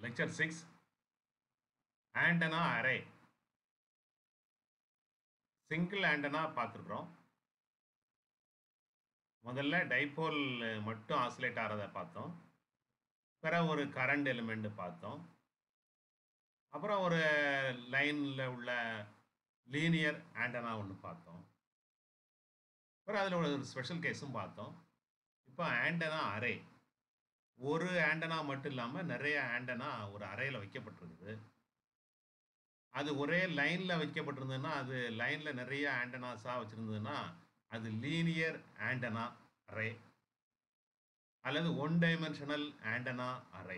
Lecture six antenna array single antenna பார்த்துருக்குறோம் முதல்ல dipole மட்டும் ஆசிலேட் ஆகிறத பார்த்தோம் பிறகு ஒரு கரண்ட் எலிமெண்ட் பார்த்தோம் அப்புறம் ஒரு லைனில் உள்ள லீனியர் ஆண்டனா ஒன்று பார்த்தோம் அப்புறம் அதில் ஒரு ஸ்பெஷல் கேஸும் பார்த்தோம் இப்போ ஆண்டனா அரே ஒரு ஆண்டனா மட்டும் இல்லாமல் நிறைய ஆண்டனா ஒரு அறையில் வைக்கப்பட்டிருக்குது அது ஒரே லைனில் வைக்கப்பட்டிருந்ததுன்னா அது லைனில் நிறைய ஆண்டனாஸாக வச்சுருந்ததுன்னா அது லீனியர் ஆண்டனா அரே அல்லது ஒன் டைமென்ஷனல் ஆண்டனா அரே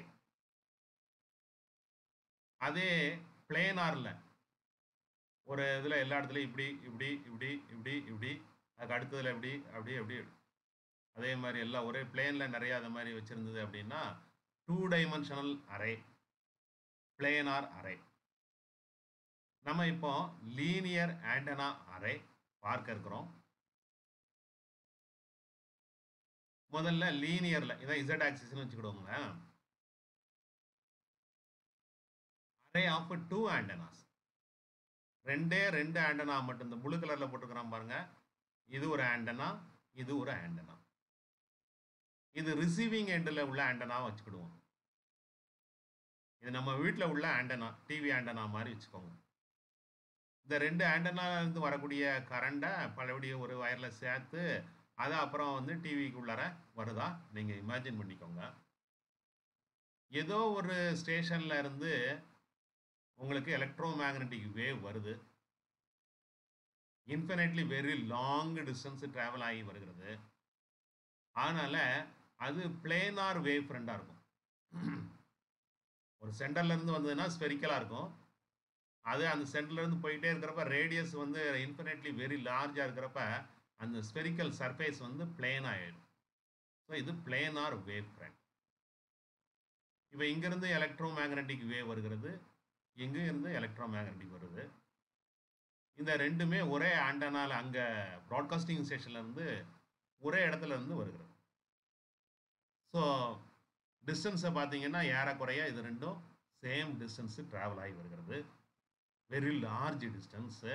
அதே பிளேனாரில் ஒரு இதில் எல்லா இடத்துலையும் இப்படி இப்படி இப்படி இப்படி இப்படி அதுக்கு அடுத்ததில் இப்படி அப்படி அப்படி அதே மாதிரி எல்லாம் ஒரே பிளேனில் நிறைய அது மாதிரி வச்சுருந்தது அப்படின்னா two dimensional array planar array நம்ம இப்போ லீனியர் ஆண்டனா அரே பார்க்க இருக்கிறோம் முதல்ல லீனியர்ல இதான் இசட் ஆக்சிஸ்னு வச்சுக்கிடுவோங்களேன் அரே ஆஃப் டூ ஆண்டனாஸ் ரெண்டே ரெண்டு ஆண்டனா மட்டும் இந்த ப்ளூ கலர்ல போட்டுக்கிறோம் பாருங்க இது ஒரு ஆண்டனா இது ஒரு ஆண்டனா இது ரிசீவிங் எண்டில் உள்ள ஆண்டனா வச்சுக்கிடுவோம் இது நம்ம வீட்டில் உள்ள ஆண்டனா டிவி ஆண்டனா மாதிரி வச்சுக்கோங்க இந்த ரெண்டு ஆண்டனாலேருந்து வரக்கூடிய கரண்ட்டை பழையபடியும் ஒரு வயரில் சேர்த்து அதை அப்புறம் வந்து டிவிக்கு உள்ளார வருதா நீங்கள் இமேஜின் பண்ணிக்கோங்க ஏதோ ஒரு ஸ்டேஷனில் இருந்து உங்களுக்கு எலக்ட்ரோ மேக்னட்டிக் வேவ் வருது infinitely very long distance travel ஆகி வருகிறது அதனால் அது பிளேனார் வேவ் ஃப்ரெண்டாக இருக்கும் ஒரு சென்டர்லேருந்து வந்ததுன்னா ஸ்பெரிக்கலாக இருக்கும் அது அந்த சென்டர்லேருந்து போயிட்டே இருக்கிறப்ப ரேடியஸ் வந்து இன்ஃபினிட்லி வெரி லார்ஜாக இருக்கிறப்ப அந்த ஸ்பெரிக்கல் சர்ஃபேஸ் வந்து பிளேன் ஆகிடும் ஸோ இது பிளேனார் வேவ் ஃப்ரண்ட் இப்போ இங்கேருந்து எலக்ட்ரோ மேக்னட்டிக் வேவ் வருகிறது இங்கே இருந்து எலக்ட்ரோ மேக்னட்டிக் வருது இந்த ரெண்டுமே ஒரே ஆண்டனால் அங்கே ப்ராட்காஸ்டிங் ஸ்டேஷன்லேருந்து ஒரே இடத்துல இருந்து வருகிறது ஸோ டிஸ்டன்ஸை பார்த்தீங்கன்னா ஏறக்குறைய இது ரெண்டும் சேம் டிஸ்டன்ஸு ட்ராவல் ஆகி வருகிறது வெரி லார்ஜ் டிஸ்டன்ஸு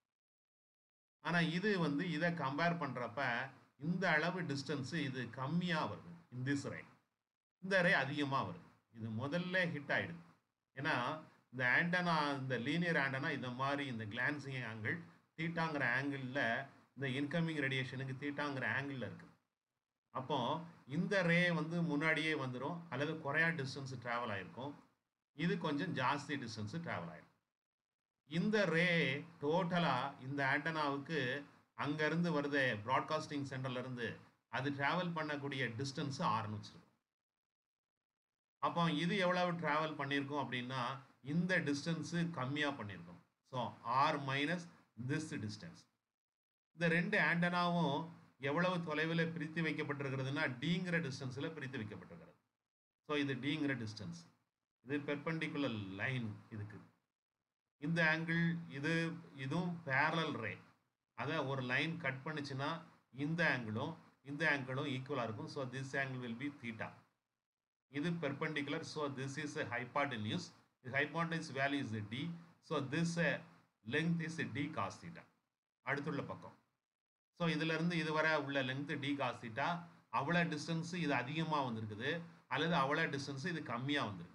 ஆனால் இது வந்து இதை கம்பேர் பண்ணுறப்ப இந்த அளவு டிஸ்டன்ஸு இது கம்மியாக வருது இந்த ரே இந்த ரே அதிகமாக வருது இது முதல்ல ஹிட் ஆகிடுது ஏன்னா இந்த ஆண்டனா இந்த லீனியர் ஆண்டனா இந்த மாதிரி இந்த கிளான்சிங் ஆங்கிள் தீட்டாங்கிற ஆங்கிளில் இந்த இன்கமிங் ரேடியேஷனுக்கு தீட்டாங்கிற ஆங்கிளில் இருக்குது அப்போ இந்த ரே வந்து முன்னாடியே வந்துடும் அல்லது குறையா டிஸ்டன்ஸ் ட்ராவல் ஆகிருக்கும் இது கொஞ்சம் ஜாஸ்தி டிஸ்டன்ஸு ட்ராவல் ஆகிருக்கும் இந்த ரே டோட்டலாக இந்த ஆண்டனாவுக்கு அங்கேருந்து வருது ப்ராட்காஸ்டிங் சென்டர்லேருந்து அது ட்ராவல் பண்ணக்கூடிய டிஸ்டன்ஸு ஆறுன்னு வச்சுருக்கோம் அப்போ இது எவ்வளவு ட்ராவல் பண்ணியிருக்கோம் அப்படின்னா இந்த டிஸ்டன்ஸு கம்மியாக பண்ணியிருக்கோம் so R minus this distance இந்த ரெண்டு ஆண்டனாவும் எவ்வளவு தொலைவில் பிரித்து வைக்கப்பட்டிருக்கிறதுனா டிங்கிற டிஸ்டன்ஸில் பிரித்து வைக்கப்பட்டிருக்கிறது ஸோ இது டிங்கிற டிஸ்டன்ஸ் இது பெர்பெண்டிகுலர் லைன் இதுக்கு இந்த ஆங்கிள் இது இதுவும் பேரலல் ரே அதை ஒரு லைன் கட் பண்ணுச்சுன்னா இந்த ஆங்கிளும் இந்த ஆங்கிளும் ஈக்குவலாக இருக்கும் so this angle will be theta இது perpendicular so this is hypotenuse hypotenuse value is D so this length is D cos theta அடுத்துள்ள பக்கம் ஸோ இதிலிருந்து இதுவரை உள்ள லெங்க் டி காஸ் தீட்டா அவ்வளோ டிஸ்டன்ஸு இது அதிகமாக வந்திருக்குது அல்லது அவ்வளோ டிஸ்டன்ஸு இது கம்மியாக வந்திருக்கு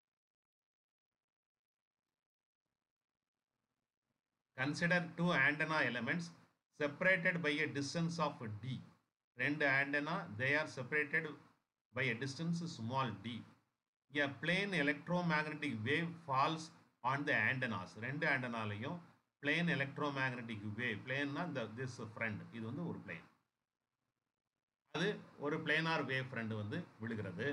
Consider two antenna elements separated by a distance of d. ரெண்டு antenna they are separated by a distance small d. A plane electromagnetic wave falls on the antennas. ரெண்டு ஆண்டனாலையும் plane electromagnetic wave planeனா இந்த this friend இது வந்து ஒரு plane. அது ஒரு planar wave front வந்து விழுகிறது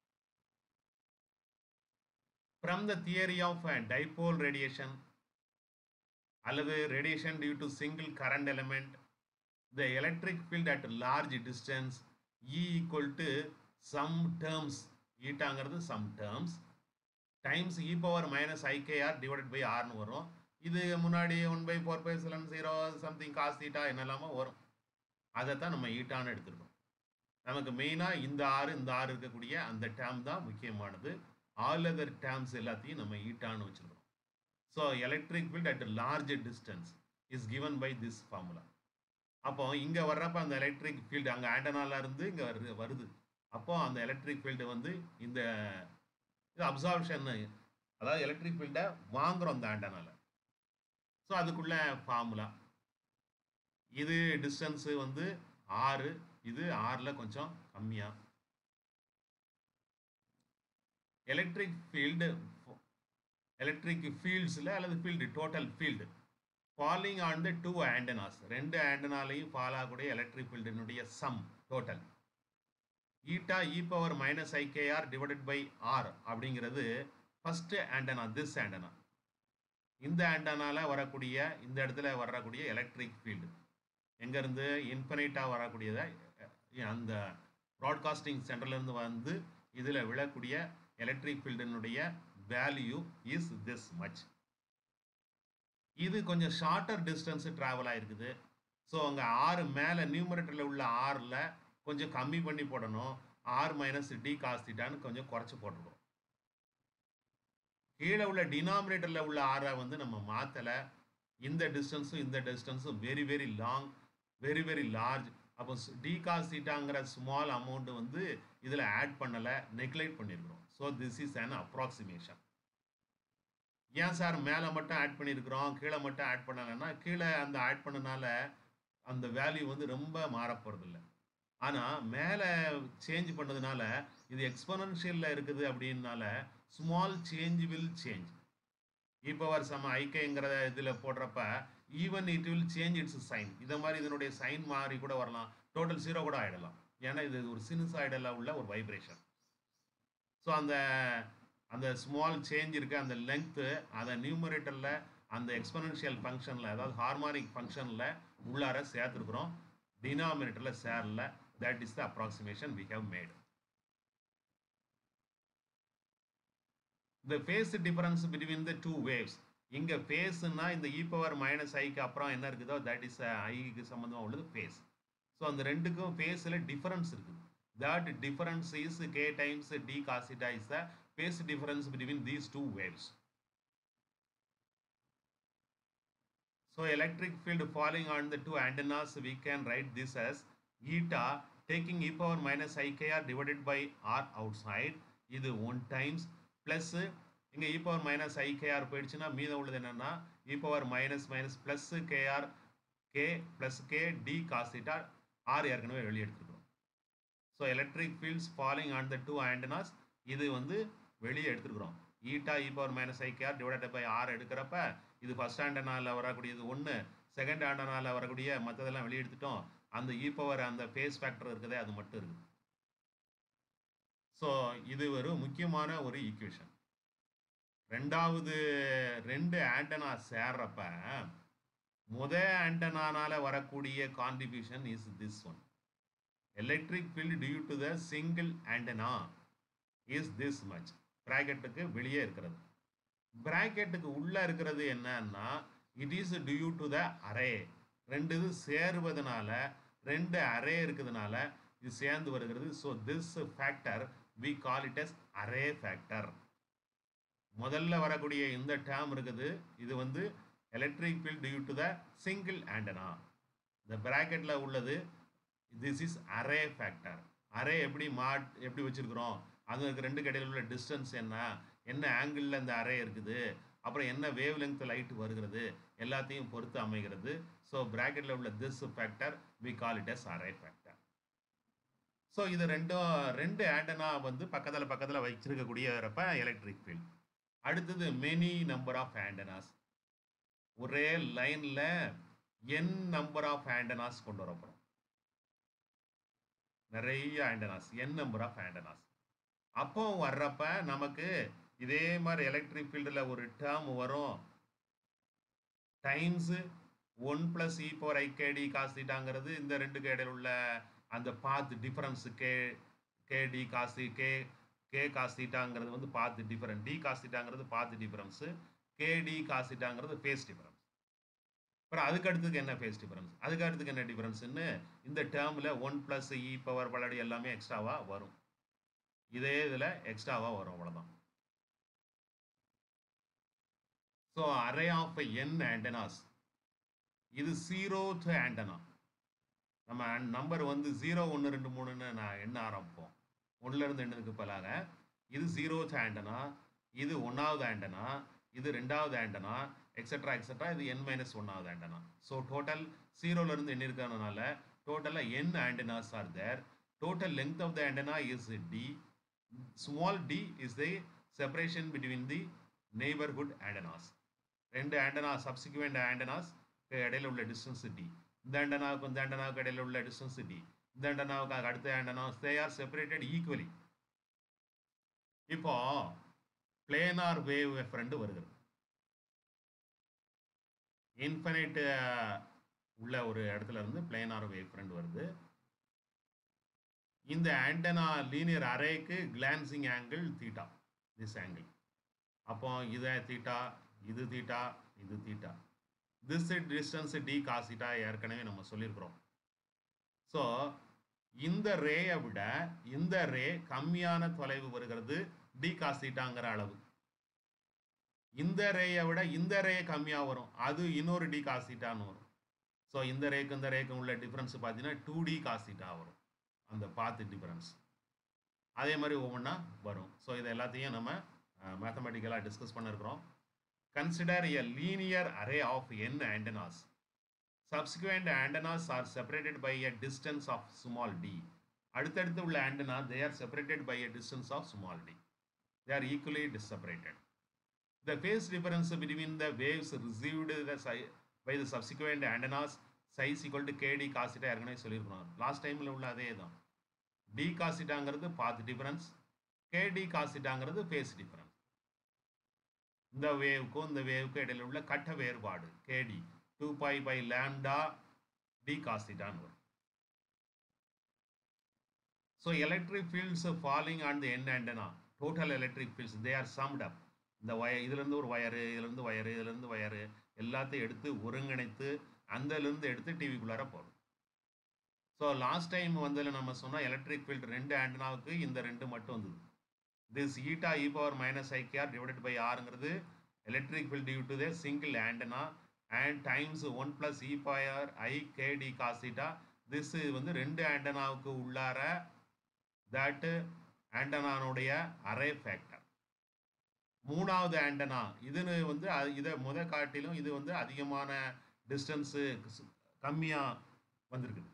from the theory of dipole radiation அல்லது radiation due to single current element the electric field at large distance E equal to some terms ஈட்டாங்கிறது some terms times E power minus IKR divided by ஆர்னு வரும் இது முன்னாடி one by four pi seven zero something cos theta என்னெல்லாமோ வரும் அதை தான் நம்ம ஈட்டான்னு எடுத்துருக்கோம் நமக்கு மெயினாக இந்த ஆறு இந்த ஆறு இருக்கக்கூடிய அந்த டேர்ம் தான் முக்கியமானது ஆல் அதர் டேர்ம்ஸ் எல்லாத்தையும் நம்ம ஈட்டான்னு வச்சுருக்கோம் so electric field at large distance is given by this formula அப்போ இங்கே வர்றப்ப அந்த எலக்ட்ரிக் ஃபீல்டு அங்கே ஆண்டனால இருந்து இங்கே வருது வருது அப்போ அந்த எலக்ட்ரிக் ஃபீல்டு வந்து இந்த இது அப்சார்ப்ஷன் அதாவது எலக்ட்ரிக் ஃபீல்டை வாங்குறோம் அந்த ஆண்டனால ஸோ அதுக்குள்ள ஃபார்முலா இது டிஸ்டன்ஸு வந்து ஆறு இது ஆறில் கொஞ்சம் கம்மியாக எலக்ட்ரிக் ஃபீல்டு எலக்ட்ரிக் ஃபீல்ட்ஸில் அல்லது field total field falling on the two antennas ரெண்டு ஆண்டனாலையும் ஃபால் ஆகக்கூடிய எலக்ட்ரிக் ஃபீல்டினுடைய sum total eta E power minus IKR divided by R அப்படிங்கிறது ஃபர்ஸ்ட் ஆண்டனா திஸ் ஆண்டனா இந்த ஆண்டனால வரக்கூடிய இந்த இடத்துல வரக்கூடிய எலக்ட்ரிக் ஃபீல்டு எங்கேருந்து இன்ஃபினைட்டாக வரக்கூடியதை அந்த ப்ராட்காஸ்டிங் சென்டர்லேருந்து வந்து இதில் விழக்கூடிய எலக்ட்ரிக் ஃபீல்டினுடைய வேல்யூ இஸ் திஸ் மச் இது கொஞ்சம் ஷார்ட்டர் டிஸ்டன்ஸு ட்ராவல் ஆகிருக்குது ஸோ அங்கே ஆறு மேலே நியூமரேட்டரில் உள்ள ஆறில் கொஞ்சம் கம்மி பண்ணி போடணும் ஆர் மைனஸ் டி காஸ்திட்டான்னு கொஞ்சம் குறைச்சி போட்டிருக்கோம் கீழே உள்ள டினாமினேட்டரில் உள்ள ஆரை வந்து நம்ம மாற்றலை இந்த டிஸ்டன்ஸும் இந்த டிஸ்டன்ஸும் very very long very very large அப்போ டி காஸ்திட்டாங்கிற ஸ்மால் அமௌண்ட் வந்து இதில் ஆட் பண்ணலை நெக்லெக்ட் பண்ணியிருக்கிறோம் so this is an approximation ஏன் சார் மேலே மட்டும் ஆட் பண்ணியிருக்கிறோம் கீழே மட்டும் ஆட் பண்ணலைன்னா கீழே அந்த ஆட் பண்ணனால அந்த வேல்யூ வந்து ரொம்ப மாறப்போகிறதில்ல ஆனால் மேலே சேஞ்ச் பண்ணதுனால இது எக்ஸ்பனன்ஷியலில் இருக்குது அப்படின்னால ஸ்மால் சேஞ்ச் வில் சேஞ்ச் இப்போ வர் சம ஐக்கியங்கிற இதில் போடுறப்ப even it will change its sign இதை மாதிரி இதனுடைய சைன் மாறி கூட வரலாம் டோட்டல் ஜீரோ கூட ஆகிடலாம் ஏன்னா இது ஒரு சினுசாய்டில் உள்ள ஒரு வைப்ரேஷன் ஸோ அந்த அந்த ஸ்மால் சேஞ்ச் இருக்குது அந்த லெங்க்த்து அதை நியூமரேட்டரில் அந்த எக்ஸ்பனன்ஷியல் ஃபங்க்ஷனில் அதாவது ஹார்மானிக் ஃபங்க்ஷனில் உள்ளார சேர்த்துருக்குறோம் டினாமினேட்டரில் சேரல that is the approximation we have made the phase difference between the two waves இங்க ஃபேஸ்னா இந்த இ பவர் மைனஸ் ஐக்கு அப்புறம் என்ன இருக்குதோ தட் இஸ் ஐக்கு சம்மந்தமாக உள்ளது ஃபேஸ் ஸோ அந்த ரெண்டுக்கும் ஃபேஸில் டிஃபரன்ஸ் இருக்குது that difference is K times D cos theta is the phase difference between these two waves. So electric field falling on the two antennas, we can write this as eta taking e power minus ikr divided by r outside இது one times plus இங்கே இ power minus IKR போயிடுச்சுன்னா மீதம் உள்ளது என்னன்னா E power minus minus plus KR K plus K D cos theta R ஏற்கனவே வெளியே எடுத்துருக்கோம் so electric fields falling on the two antennas இது வந்து வெளியே எடுத்துருக்குறோம் eta E power minus IKR divided by R எடுக்கிறப்ப இது ஃபர்ஸ்ட் ஆண்டனாவில் வரக்கூடியது ஒன்று செகண்ட் ஆண்டனாவில் வரக்கூடிய மற்றதெல்லாம் வெளியே எடுத்துட்டோம் அந்த இ பவர் அந்த ஃபேஸ் ஃபேக்டர் இருக்குதே அது மட்டும் இருக்குது ஸோ இது ஒரு முக்கியமான ஒரு ஈக்குவேஷன் ரெண்டாவது ரெண்டு ஆண்டனா சேர்றப்ப முத ஆண்டனானால வரக்கூடிய contribution is this one electric field due to the single antenna is this much ப்ராக்கெட்டுக்கு வெளியே இருக்கிறது ப்ராக்கெட்டுக்கு உள்ளே இருக்கிறது என்னன்னா it is due to the array ரெண்டு இது சேருவதனால ரெண்டு அரே இருக்கிறதுனால இது சேர்ந்து வருகிறது so this factor we call it as array factor முதல்ல வரக்கூடிய இந்த டேர்ம் இருக்குது இது வந்து electric field due to the single antenna இந்த ப்ராக்கெட்டில் உள்ளது this is array factor array எப்படி மாட் எப்படி வச்சுருக்குறோம் அதுக்கு ரெண்டு கடையில் உள்ள டிஸ்டன்ஸ் என்ன என்ன ஆங்கிளில் இந்த அரே இருக்குது அப்புறம் என்ன வேவ் லெங்த் லைட் வருகிறது எல்லாத்தையும் பொறுத்து அமைகிறது ஸோ ப்ராக்கெட்டில் உள்ள this factor we call it as array factor so இது ரெண்டும் ரெண்டு ஆண்டனா வந்து பக்கத்தில் பக்கத்தில் வச்சிருக்கக்கூடியப்ப எலக்ட்ரிக் ஃபீல்ட் அடுத்தது மெனி நம்பர் ஆஃப் ஆண்டனாஸ் ஒரே லைனில் என் நம்பர் ஆஃப் ஆண்டனாஸ் கொண்டு வரப்போகிறோம் நிறைய antennas n number of antennas அப்போ வர்றப்ப நமக்கு இதே மாதிரி எலக்ட்ரிக் ஃபீல்டில் ஒரு டேர்ம் வரும் times one plus e power i k d காஸ்திட்டாங்கிறது இந்த ரெண்டுக்கு இடையில உள்ள அந்த path difference k k d cos theta k k காஸ்திட்டாங்கிறது வந்து பாத் டிஃபரன்ஸ் டி காஸ்திட்டாங்கிறது பாத் டிஃபரன்ஸு கேடி காஸ்திட்டாங்கிறது ஃபேஸ் டிஃபரன்ஸ் அப்புறம் அதுக்கு அடுத்துக்கு என்ன ஃபேஸ் டிஃபரன்ஸ் அதுக்கு அடுத்துக்கு என்ன டிஃபரன்ஸ்னு இந்த டேர்மில் ஒன் ப்ளஸ் இ பவர் பலடி எல்லாமே எக்ஸ்ட்ராவாக வரும் இதே இதில் எக்ஸ்ட்ராவாக வரும் அவ்வளோதான் so array of n antennas இது ஜீரோத் ஆண்டனா நம்ம நம்பர் வந்து ஜீரோ ஒன்று ரெண்டு மூணுன்னு நான் எண்ண ஆரம்பிப்போம் ஒன்றுலேருந்து எண்ணுக்கு பதிலாக இது ஜீரோத் ஆண்டனா இது ஒன்றாவது ஆண்டனா இது ரெண்டாவது ஆண்டனா எக்ஸெட்ரா எக்ஸெட்ரா இது என் மைனஸ் ஒன்றாவது ஆண்டனா ஸோ டோட்டல் ஜீரோலேருந்து எண்ணி இருக்கிறதுனால டோட்டலாக n antennas are there total length of the antenna is d small d is the separation between the neighborhood antennas ரெண்டு ஆண்டனா சப்சிக்வெண்ட் ஆண்டனாஸ் இடையில உள்ள distance D இந்த ஆண்டனாவுக்கு இந்த ஆண்டனாவுக்கு இடையில உள்ள டிஸ்டன்ஸ் டி இந்த ஆண்டனாவுக்கு அடுத்த antennas they are separated equally இப்போ பிளேனார் வேவ் ஃப்ரெண்டு வருகிறது இன்ஃபனைட் உள்ள ஒரு இடத்துல இருந்து பிளேனார் வேவ் ஃப்ரெண்ட் வருது இந்த ஆண்டனா லீனியர் அரேக்கு glancing angle theta this angle அப்போ இதை தீட்டா இது தீட்டா இது theta this distance d cos theta ஏற்கனவே நம்ம சொல்லியிருக்கிறோம் ஸோ இந்த ரேயை விட இந்த ரே கம்மியான தொலைவு வருகிறது டி காசிட்டாங்கிற அளவு இந்த ரேயை விட இந்த ரே கம்மியாக வரும் அது இன்னொரு டி காசிட்டான்னு வரும் ஸோ இந்த ரேக்கு இந்த ரேக்கு உள்ள டிஃப்ரென்ஸ் பார்த்தீங்கன்னா டூ டி காசிட்டா வரும் அந்த பாத்து டிஃபரன்ஸ் அதே மாதிரி ஒவ்வொன்றா வரும் ஸோ இது எல்லாத்தையும் நம்ம மேத்தமெட்டிக்கலாக டிஸ்கஸ் பண்ணிருக்கிறோம் consider a linear array of n antennas subsequent antennas are separated by a distance of small d அடுத்தடுத்து உள்ள antenna they are separated by a distance of small d they are equally separated the phase difference between the waves received the by the subsequent antennas psi is equal to k d cos theta ஏற்கனவே சொல்லியிருக்கணும் last டைமில் உள்ள அதே தான் d காசிட்டாங்கிறது path difference k d காசிட்டாங்கிறது face difference இந்த வேவுக்கும் இந்த வேவுக்கும் இடையில உள்ள கட்ட வேறுபாடு k d two pi by lambda d காசிட்டான்னு வரும் so electric fields falling on the n antenna total electric fields they are summed up இந்த வய இதுலேருந்து ஒரு வயரு இதுலேருந்து வயரு இதுலேருந்து வயரு எல்லாத்தையும் எடுத்து ஒருங்கிணைத்து அந்தலேருந்து எடுத்து டிவிக்குள்ளார போடும் ஸோ லாஸ்ட் டைம் வந்ததில் நம்ம சொன்னால் எலக்ட்ரிக் ஃபீல்டு ரெண்டு ஆண்டனாவுக்கு இந்த ரெண்டு மட்டும் வந்தது this eta E power minus i k r divided by ஆருங்கிறது electric field due to the single antenna and times one plus e power i k d cos theta this வந்து ரெண்டு ஆண்டனாவுக்கு உள்ளார தட் ஆண்டனானுடைய அரே ஃபேக்டர் மூணாவது ஆண்டனா இதுன்னு வந்து இதை முத காட்டிலும் இது வந்து அதிகமான டிஸ்டன்ஸு கம்மியாக வந்திருக்குது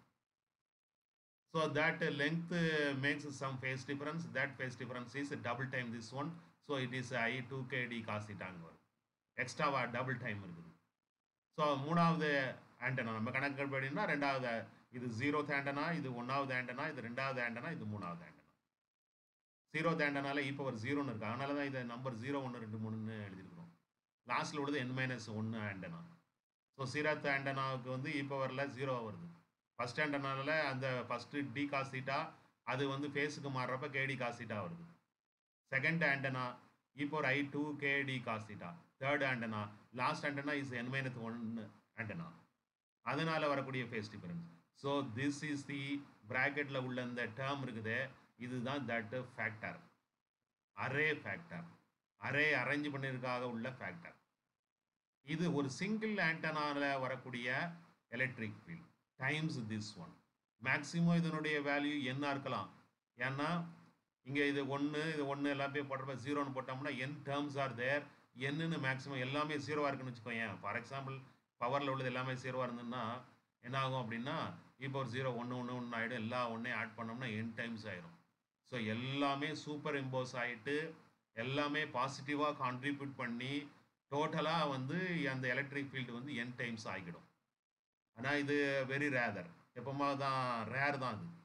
so that length makes some phase difference that phase difference is double time this one so it is i two k d காசிட்டாங்க வரும் எக்ஸ்ட்ராவாக டபுள் டைம் இருக்குது ஸோ மூணாவது ஆண்டனா நம்ம கணக்கு படினா ரெண்டாவது இது ஜீரோத் ஆண்டனா இது ஒன்றாவது ஆண்டனா இது ரெண்டாவது ஆண்டனா இது மூணாவது ஆண்டனா ஜீரோத் ஆண்டனால இப்போ ஒரு ஜீரோன்னு இருக்கு அதனால தான் இதை நம்பர் ஜீரோ ஒன்று ரெண்டு மூணுன்னு எழுதியிருக்கிறோம் லாஸ்ட்டில் உள்ளது என் மைனஸ் ஒன்று ஆண்டனா ஸோ சீராத் ஆண்டனாவுக்கு வந்து இப்போ வரல ஜீரோ வருது ஃபஸ்ட் ஆண்டனால அந்த ஃபஸ்ட்டு டி காசிட்டா அது வந்து ஃபேஸுக்கு மாறுறப்ப கேடி காசிட்டா வருது செகண்ட் ஆண்டனா இப்போ ஒரு i two k d cos theta third antenna last antenna is n minus ஒன்று ஆண்டனா அதனால வரக்கூடிய phase difference so this is the ப்ராக்கெட்டில் உள்ள இந்த டேர்ம் இருக்குது இதுதான் that factor array factor array arrange பண்ணியிருக்காக உள்ள ஃபேக்டர் இது ஒரு சிங்கிள் ஆண்டனால வரக்கூடிய electric field times this one maximum இதனுடைய வேல்யூ என்ன இருக்கலாம் ஏன்னா இங்கே இது ஒன்று இது ஒன்று எல்லாமே போடுறப்ப ஜீரோன்னு போட்டோம்னா என் டேர்ம்ஸ் ஆர் தேர் என்னன்னு மேக்ஸிமம் எல்லாமே ஜீரோவாக இருக்குன்னு வச்சுக்கோங்க ஃபார் எக்ஸாம்பிள் பவரில் உள்ளது எல்லாமே ஜீரோவாக இருந்ததுன்னா என்ன ஆகும் அப்படின்னா இப்போ ஒரு ஜீரோ ஒன்று ஒன்று ஒன்று ஆகிடும் எல்லா ஒன்றையும் ஆட் பண்ணோம்னா என் டைம்ஸ் ஆயிரும் ஸோ எல்லாமே சூப்பர் இம்போஸ் ஆகிட்டு எல்லாமே பாசிட்டிவாக கான்ட்ரிபியூட் பண்ணி டோட்டலாக வந்து அந்த எலக்ட்ரிக் ஃபீல்டு வந்து என் டைம்ஸ் ஆகிடும் ஆனால் இது வெரி ரேதர் எப்போமா தான் ரேர் தான் அது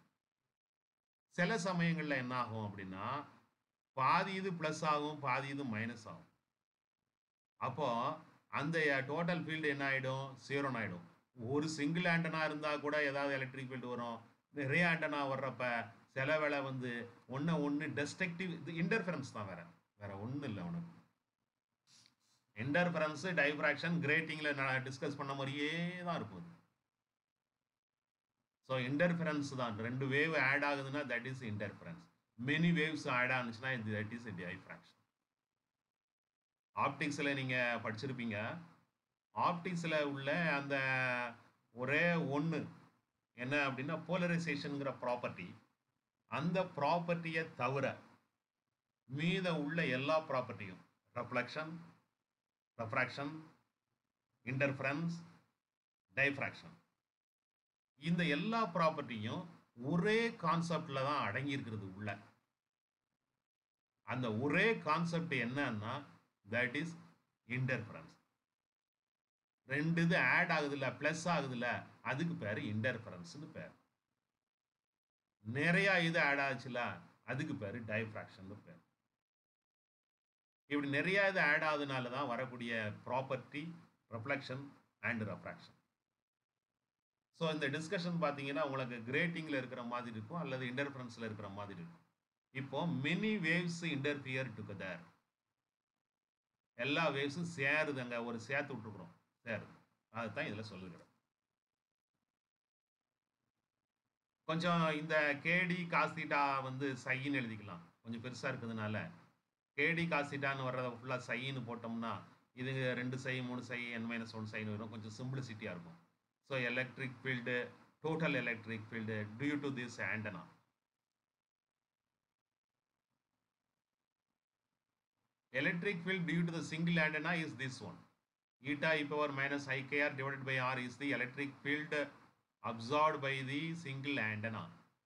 சில சமயங்களில் என்ன ஆகும் அப்படின்னா பாதி இது ப்ளஸ் ஆகும் பாதி இது மைனஸ் ஆகும் அப்போ அந்த டோட்டல் ஃபீல்டு என்ன ஆகிடும் ஜீரோன்னு ஆகிடும் ஒரு சிங்கிள் ஆண்டனா இருந்தால் கூட ஏதாவது எலக்ட்ரிக் ஃபீல்டு வரும் நிறைய ஆண்டனா வர்றப்ப சில வேளை வந்து ஒன்று ஒன்று டெஸ்ட்ரக்டிவ் இது இன்டர்ஃபரன்ஸ் தான் வேற வேற ஒன்றும் இல்லை உனக்கு இன்டர்ஃபரன்ஸ் டைஃப்ராக்ஷன் கிரேட்டிங்கில் நான் டிஸ்கஸ் பண்ண மாதிரியே தான் இருக்கும் அது ஸோ இன்டர்ஃபரன்ஸ் தான் ரெண்டு வேவ் ஆட் ஆகுதுன்னா that is interference many waves add ஆனிச்சுன்னா தட் இஸ் டைஃப்ராக்ஷன் ஆப்டிக்ஸில் நீங்கள் படிச்சிருப்பீங்க ஆப்டிக்ஸில் உள்ள அந்த ஒரே ஒன்று என்ன அப்படின்னா போலரைசேஷனுங்கிற ப்ராப்பர்ட்டி அந்த ப்ராப்பர்ட்டியை தவிர மீத உள்ள எல்லா ப்ராப்பர்ட்டியும் ரெஃப்ளெக்ஷன் ரெஃப்ராக்ஷன் இன்டர்ஃபரன்ஸ் டைஃப்ராக்ஷன் இந்த எல்லா ப்ராப்பர்ட்டியும் ஒரே கான்செப்டில் தான் அடங்கியிருக்கிறது உள்ள அந்த ஒரே கான்செப்ட் என்னன்னா தட் இஸ் இன்டர்ஃபரன்ஸ் ரெண்டு இது ஆட் ஆகுதுல்ல ப்ளஸ் ஆகுதுல்ல அதுக்கு பேர் இன்டர்ஃபரன்ஸ்னு பேர் நிறைய இது ஆட் ஆச்சுல அதுக்கு பேர் டைஃப்ராக்ஷன் பேர் இப்படி நிறைய இது ஆட் ஆகுதுனால தான் வரக்கூடிய property reflection and refraction so இந்த டிஸ்கஷன் பார்த்தீங்கன்னா உங்களுக்கு கிரேட்டிங்கில் இருக்கிற மாதிரி இருக்கும் அல்லது இன்டர்ஃபரன்ஸில் இருக்கிற மாதிரி இருக்கும் இப்போ மெனி வேவ்ஸ் இன்டர்ஃபியர் டுகெதர் எல்லா வேவ்ஸும் சேருதுங்க ஒரு சேர்த்து விட்டுருக்குறோம் சேருது அதுதான் இதில் சொல்லுகிறேன் கொஞ்சம் இந்த கேடி காஸ்தீட்டா வந்து சைன்னு எழுதிக்கலாம் கொஞ்சம் பெருசாக இருக்கிறதுனால கேடி காஸ்தீட்டான்னு வர்றதை ஃபுல்லாக சைன்னு போட்டோம்னா இது ரெண்டு சை மூணு சை என் மைனஸ் ஒன் சைன்னு வரும் கொஞ்சம் சிம்பிளிசிட்டியாக இருக்கும் so electric field total electric field due to this antenna electric field due to the single antenna is this one eta e power minus i kr divided by r is the electric field absorbed by the single antenna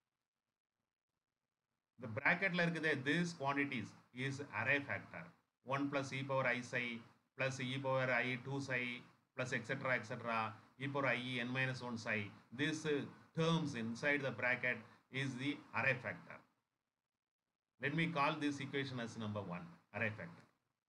the bracketல இருக்குது this quantities is array factor 1 plus e power i psi plus e power i 2 psi plus etc etc e power i n minus 1 psi this uh, terms inside the bracket is the array factor let me call this equation as number 1 array factor.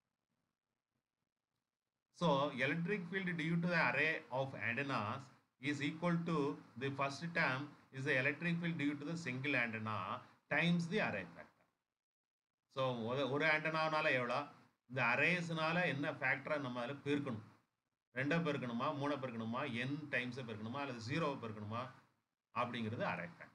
So electric field due to the array of antennas is equal to the first term is the electric field due to the single antenna times the array factor. So ஒரு ஆண்டனானால எவ்வளோ இந்த அரேஸ்னால என்ன ஃபேக்டரை நம்ம அதில் பெருக்கணும் ரெண்டை பெருக்கணுமா மூணை பெருக்கணுமா என் டைம்ஸை பெருக்கணுமா அல்லது ஜீரோவை பெருக்கணுமா அப்படிங்கிறது அரே ஃபேக்டர்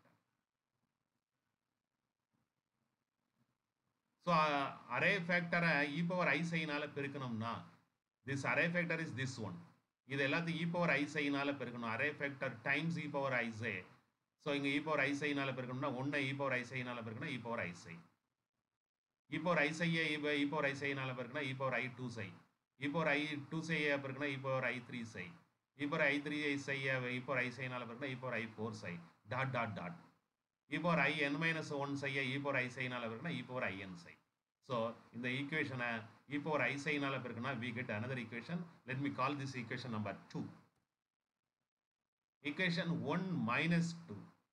ஸோ அரே ஃபேக்டரை இ பவர் ஐ சைனால பெருக்கணும்னா this array factor is this one இது எல்லாத்தையும் இ பவர் ஐ சைனால பெருக்கணும் அரே ஃபேக்டர் டைம்ஸ் இ பவர் ஐசே ஸோ இங்கே இ பவர் ஐ சைனால பெருக்கணும்னா ஒன்றை இ பவர் ஐ சைனால பெருக்கணும் e power i psi e power i சையை இ பவர் ஐ சைனால பெருக்கணும் e power i two psi e power i two சையை பெருக்கணும் e power i three psi e power i three i சையை e power i சைனால பெருக்கணும் e power i four psi dot dot dot e power i n minus one சையை e power i சைனால பெருக்கணும் e power i N psi so இந்த ஈக்குவேஷனை இப்போ ஒரு ஐசைனால பெருக்குன்னா we get another equation let me call this equation number two equation one minus two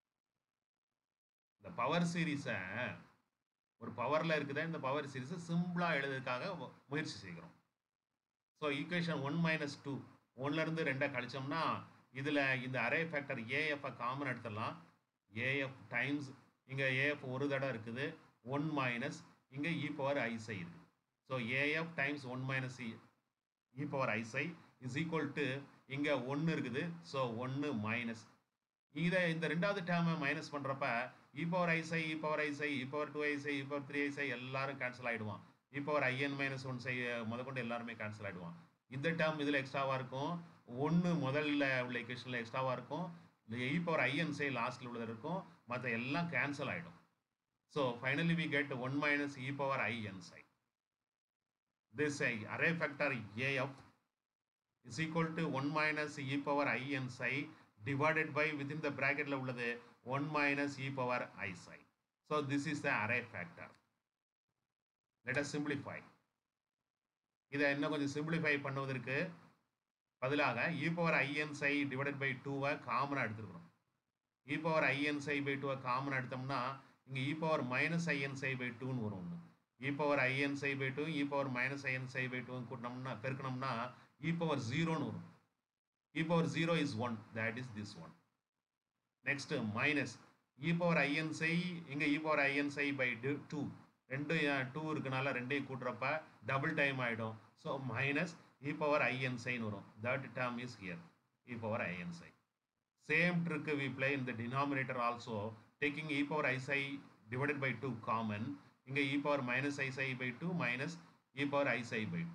இந்த பவர் சீரீஸை ஒரு பவரில் இருக்குதா இந்த பவர் சீரீஸை சிம்பிளாக எழுதுறதுக்காக முயற்சி செய்கிறோம் so equation one minus two ஒன்லேருந்து ரெண்டை கழிச்சோம்னா இதில் இந்த அரே ஃபேக்டர் ஏஎஃப்ஐ காமன் எடுத்துடலாம் ஏஎஃப் டைம்ஸ் இங்கே ஏஎஃப் ஒரு தடவை இருக்குது ஒன் மைனஸ் இங்கே இ பவர் ஐசை இருக்குது so AF times one minus e e power i psi is equal to இங்கே ஒன்று இருக்குது ஸோ ஒன்று மைனஸ் இதை இந்த ரெண்டாவது டேர்மை மைனஸ் பண்ணுறப்ப e power i psi e power i psi e power two i psi e power three i psi எல்லாரும் கேன்சல் ஆகிடுவான் e power i n minus one psi முதற்கொண்டு எல்லாருமே கேன்சல் ஆகிடுவான் இந்த டேர்ம் இதில் எக்ஸ்ட்ராவாக இருக்கும் ஒன்று முதல்ல உள்ள எக்வேஷனில் எக்ஸ்ட்ராவாக இருக்கும் இ பவர் ஐஎன் சை லாஸ்ட்டில் உள்ளது இருக்கும் மற்ற எல்லாம் கேன்சல் ஆகிடும் So finally we get 1 minus e power i n psi. This uh, array factor AF is equal to 1 minus e power i n psi divided by within the bracket ல உள்ளது 1 minus e power i psi. So this is the array factor. Let us simplify. இதை இன்னும் கொஞ்சம் simplify பண்ணுவதற்கு பதிலாக e power i n psi divided by டூவை காமனாக எடுத்துருக்குறோம் e power i n psi by டூவை காமனாக எடுத்தோம்னா இங்கே இ power minus i n psi by டூன்னு வரும் ஒன்று e power i n psi by two e power minus i n psi by டூன்னு கூட்டினோம்னா பெருக்கணும்னா இ பவர் ஜீரோன்னு வரும் e power zero is one that is this one next minus e power i n psi இங்கே இ power i n psi by two ரெண்டு two இருக்கனால ரெண்டையும் கூட்டுறப்ப டபுள் டைம் ஆகிடும் so minus e power i n சைன்னு வரும் that term is here e power i n psi same trick we play in the denominator also taking e power i psi divided by 2 common இங்க e power minus i psi by 2 minus e power i psi by 2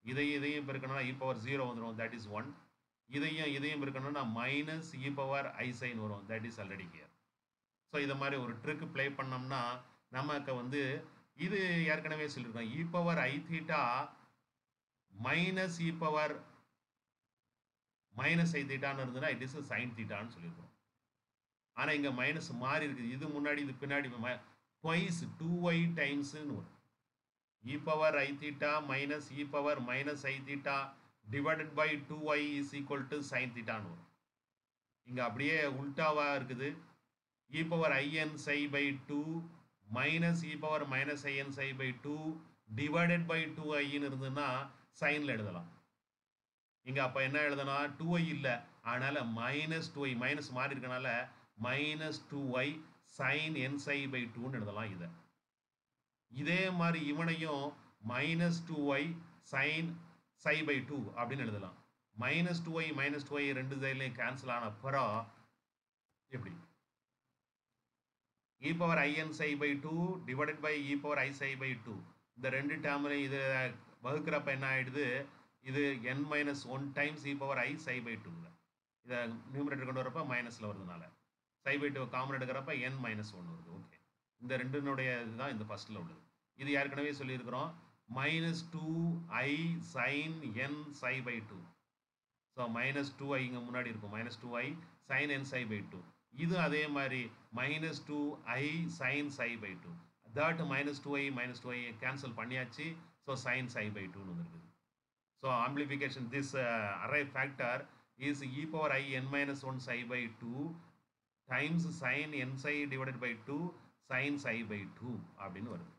இதையும் இதையும் பெருக்கணும்னா e power zero வந்துடும் that is one இதையும் இதையும் பெருக்கணும்னா minus e power i சைன் வரும் that is already clear so இதை மாதிரி ஒரு ட்ரிக் ப்ளே பண்ணோம்னா நமக்கு வந்து இது ஏற்கனவே சொல்லியிருக்கோம் e power i theta minus e power minus i தீட்டான்னு இருந்ததுன்னா இட் இஸ் சைன் தீட்டான்னு சொல்லியிருக்கோம் ஆனால் இங்கே மைனஸ் மாறி இருக்குது இது முன்னாடி இது பின்னாடி ட்வைஸ் டூ ஒய் டைம்ஸ்னு வரும் e power i theta minus e power minus i theta divided by two y is equal to sine தீட்டான்னு வரும் இங்கே அப்படியே உல்டாவாக இருக்குது e power i n psi by two minus e power minus i n psi by two divided by two ஐன்னு இருந்ததுன்னா சைனில் எழுதலாம் இங்கே அப்போ என்ன எழுதணும் டூ ஒய் இல்லை அதனால் மைனஸ் டூ ஒய் மைனஸ் மாறி இருக்கனால minus two y sine N psi by டூன்னு எழுதலாம் இதை இதே மாதிரி இவனையும் minus two y sine psi by two அப்படின்னு எழுதலாம் minus two y minus two y ரெண்டு சைட்லையும் கேன்சல் ஆன பிறகு எப்படி e power i n psi by two divided by e power i psi by two இந்த ரெண்டு டேர்ம்லையும் இது வகுக்கிறப்ப என்ன ஆயிடுது இது n minus one times E power i psi by two இதை நியூமரேட்டர் கொண்டு வரப்ப மைனஸில் வருதுனால சை பை டூ காமன் எடுக்கிறப்ப என் மைனஸ் ஒன் வருது ஓகே இந்த ரெண்டுனுடைய இதுதான் இந்த ஃபர்ஸ்ட்டில் உள்ளது இது ஏற்கனவே சொல்லியிருக்கிறோம் minus two i sine N psi by two so minus two i இங்கே முன்னாடி இருக்கும் minus two i sine N psi by two இது அதே மாதிரி minus two i sine psi by two that minus two i minus two i cancel பண்ணியாச்சு so sine psi by டூன்னு வந்துருக்குது so amplification this array factor is e power i n minus one psi by two times sine N psi divided by two sine psi by two அப்படின்னு வருது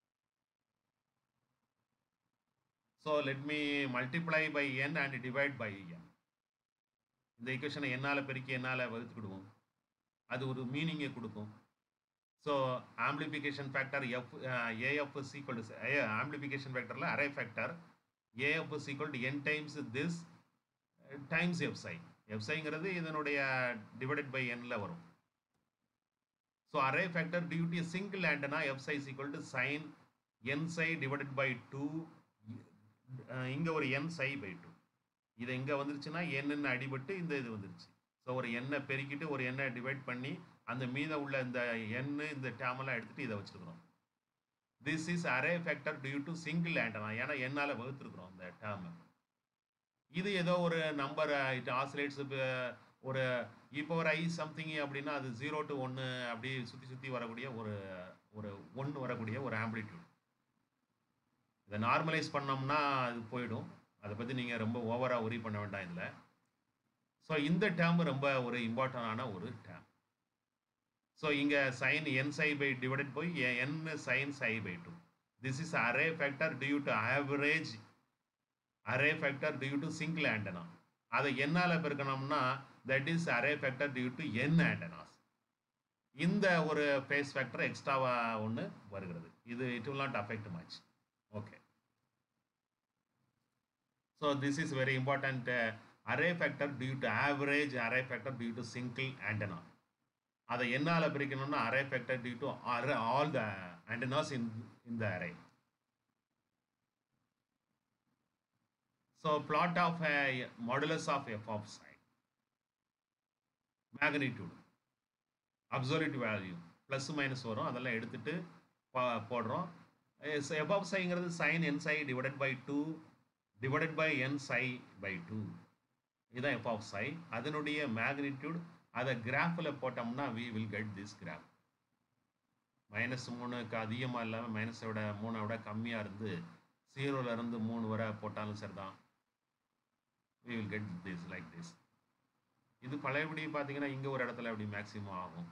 so let me multiply by n and divide by n இந்த ஈக்குவேஷனை என்னால் பெருக்கி என்னால் வகுத்துக்கிடுவோம் அது ஒரு மீனிங்கை கொடுக்கும் so amplification factor F AF is equal to amplification ஃபேக்டரில் array factor AF is equal to n times this times F psi எஃப்சைங்கிறது இதனுடைய டிவைடட் பை என்ல வரும் so array factor due to single antenna F psi is equal to sine N psi divided by two இங்கே ஒரு என் psi by two இது இங்கே வந்துருச்சுன்னா என்னென்ன அடிபட்டு இந்த இது வந்துருச்சு ஸோ ஒரு எண்ணை பெருக்கிட்டு ஒரு எண்ணை டிவைட் பண்ணி அந்த மீத உள்ள இந்த எண்ணு இந்த டேமெல்லாம் எடுத்துகிட்டு இதை வச்சுருக்கிறோம் this is array factor due to single antenna ஏன்னா என்னால் வகுத்துருக்குறோம் இந்த டேர்மை இது ஏதோ ஒரு நம்பர் இட் ஆசிலேட்ஸ் ஒரு இப்போ ஒரு ஐ சம்திங் அப்படின்னா அது ஜீரோ டு ஒன்று அப்படி சுற்றி சுற்றி வரக்கூடிய ஒரு ஒரு ஒன்று வரக்கூடிய ஒரு ஆம்பிளிடியூட் இதை நார்மலைஸ் பண்ணோம்னா அது போயிடும் அதை பற்றி நீங்கள் ரொம்ப ஓவராக உரி பண்ண வேண்டாம் இதில் ஸோ இந்த டேர்ம் ரொம்ப ஒரு இம்பார்ட்டண்டான ஒரு டேர்ம் ஸோ இங்கே sine N psi by divided by N sine psi by two this is array factor due to average array factor due to single antenna அதை என்னால் பெருக்கணும்னா that is array factor due to N antennas இந்த ஒரு phase factor எக்ஸ்ட்ராவாக ஒன்று வருகிறது இது it will not affect much okay so this is very important array factor due to average array factor due to single antenna அதை என்னால் பிரிக்கணும்னா array factor due to all the antennas in in the array So plot of a modulus of f of psi. Magnitude. Absolute value. Plus minus வரும் அதெல்லாம் எடுத்துட்டு போடுறோம் F of சைங்கிறது sine N psi divided by two divided by N psi by two இதுதான் F of psi அதனுடைய magnitude அதை கிராஃபில் போட்டோம்னா we will get this graph minus மூணுக்கு அதிகமாக இல்லாமல் மைனஸை விட மூணை விட கம்மியாக இருந்து ஜீரோலேருந்து மூணு வரை போட்டாலும் சரிதான் we will get this like this இது பழையபடி பார்த்தீங்கன்னா இங்கே ஒரு இடத்துல அப்படி மேக்ஸிமம் ஆகும்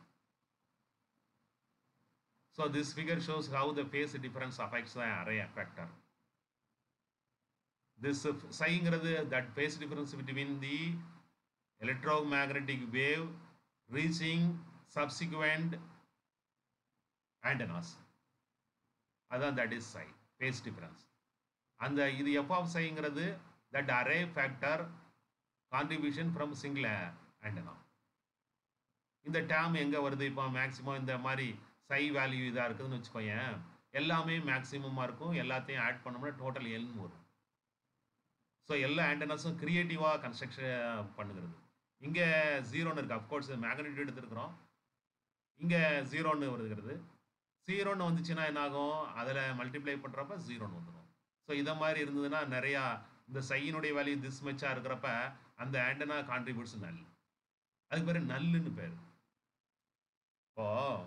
so this figure shows how the phase difference affects the array factor this சைங்கிறது that phase difference between the electromagnetic wave reaching subsequent antennas அதான் that is psi phase difference அந்த இது எஃப் ஆஃப் சைங்கிறது that array factor contribution from single antenna இந்த term எங்கே வருது இப்போ maximum இந்த மாதிரி சை வேல்யூ இதாக இருக்குதுன்னு வச்சுக்கோயேன் எல்லாமே மேக்ஸிமமாக இருக்கும் எல்லாத்தையும் ஆட் பண்ணோம்னா டோட்டல் எல்னு வரும் ஸோ எல்லா ஆண்டனாஸும் க்ரியேட்டிவாக கன்ஸ்ட்ரக்ஷன் பண்ணுகிறது இங்கே ஜீரோன்னு இருக்குது அஃப்கோர்ஸ் மேக்னிடியூட் எடுத்துருக்குறோம் இங்கே ஜீரோன்னு வருகிறது ஜீரோன்னு வந்துச்சுன்னா என்ன ஆகும் அதில் மல்டிப்ளை பண்ணுறப்ப ஜீரோன்னு வந்துடும் ஸோ இதை மாதிரி இருந்ததுன்னா நிறையா இந்த சையினுடைய வேல்யூ திஸ் மச்சாக இருக்கிறப்ப அந்த ஆண்டனா கான்ட்ரிபியூட்ஸ் நல் அதுக்கு பேர் நல்லுன்னு பேர் இப்போ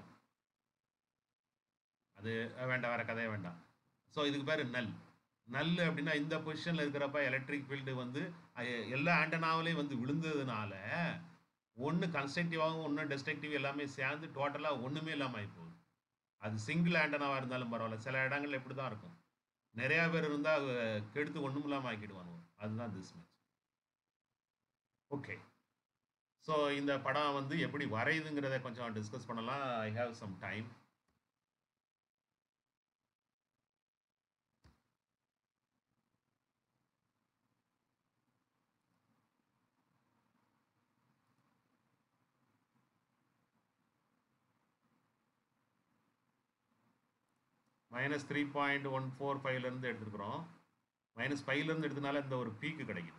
அது வேண்டாம் வேற கதையே வேண்டாம் ஸோ இதுக்கு பேர் நல் நல் அப்படின்னா இந்த பொசிஷனில் இருக்கிறப்ப எலக்ட்ரிக் ஃபீல்டு வந்து அஹ், எல்லா ஆண்டனாவிலையும் வந்து விழுந்ததுனால ஒன்று கன்ஸ்ட்ரக்டிவாகவும் ஒன்று டெஸ்ட்ரக்டிவ் எல்லாமே சேர்ந்து டோட்டலாக ஒன்றுமே இல்லாமல் ஆகி போகுது அது சிங்கிள் ஆண்டனாவாக இருந்தாலும் பரவாயில்ல சில இடங்கள்ல இப்படி தான் இருக்கும் நிறையா பேர் இருந்தால் கெடுத்து ஒன்றும் இல்லாமல் ஆக்கிடுவானுங்க அதுதான் திஸ் மேட்ச் ஓகே ஸோ இந்த படம் வந்து எப்படி வரையுதுங்கிறத கொஞ்சம் டிஸ்கஸ் பண்ணலாம் I have some time minus three point one four ஃபைவ்லேருந்து எடுத்துருக்குறோம் மைனஸ் ஃபைவ்லேருந்து எடுத்தனால இந்த ஒரு பீக்கு கிடைக்குது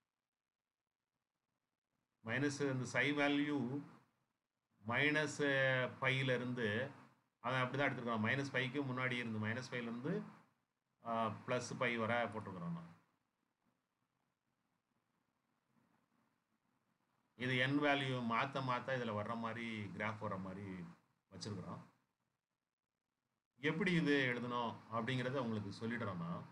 மைனஸ் இந்த சை வேல்யூ மைனஸ் இருந்து அவன் அப்படி தான் எடுத்துருக்கான் மைனஸ் ஃபைவ்க்கு முன்னாடி இருந்து மைனஸ் ஃபைவ்லேருந்து ப்ளஸ் ஃபைவ் வர போட்டிருக்கிறோம் நான் இது என் வேல்யூ மாற்ற மாற்ற இதில் வர்ற மாதிரி கிராஃப் வர்ற மாதிரி வச்சுருக்குறோம் எப்படி இது எழுதணும் அப்படிங்கிறத உங்களுக்கு சொல்லிடுறோம் நான்